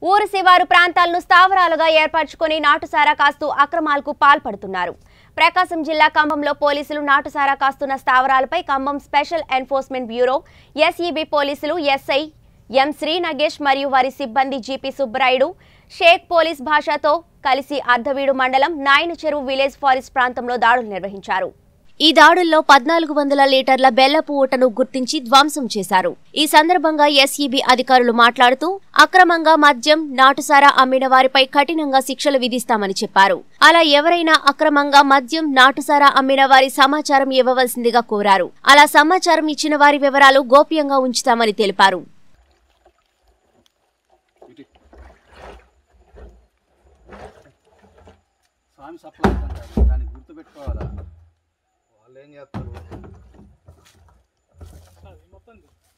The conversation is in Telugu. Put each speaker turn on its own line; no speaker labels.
ఊరు శివారు ప్రాంతాలను స్థావరాలుగా ఏర్పరచుకొని నాటుసారా కాస్తూ అక్రమాలకు పాల్పడుతున్నారు ప్రకాశం జిల్లా ఖమ్మంలో పోలీసులు నాటుసారా కాస్తున్న స్థావరాలపై Khammam special enforcement bureau SEB పోలీసులు ఎస్ఐ ఎం శ్రీ నగేష్ మరియు వారి సిబ్బంది జీపీ సుబ్బరాయుడు షేక్ పోలీస్ భాషతో కలిసి అర్ధవీడు మండలం నాయన చెరువు విలేజ్ ఫారెస్ట్ ప్రాంతంలో దాడులు నిర్వహించారు ఈ దాడుల్లో పద్నాలుగు వందల లీటర్ల బెల్లపు ఊటను గుర్తించి ధ్వంసం చేశారు ఈ సందర్భంగా ఎస్ఈబి అధికారులు మాట్లాడుతూ అక్రమంగా మద్యం నాటుసారా అమ్మిన వారిపై కఠినంగా శిక్షలు విధిస్తామని చెప్పారు అలా ఎవరైనా అక్రమంగా మద్యం నాటుసారా అమ్మిన వారి సమాచారం ఇవ్వవలసిందిగా కోరారు అలా సమాచారం ఇచ్చిన వారి వివరాలు గోప్యంగా ఉంచుతామని తెలిపారు
స్వామి సప్లై అంటారు దాన్ని గుర్తుపెట్టుకోవాలా
వాళ్ళు ఏం చేస్తారు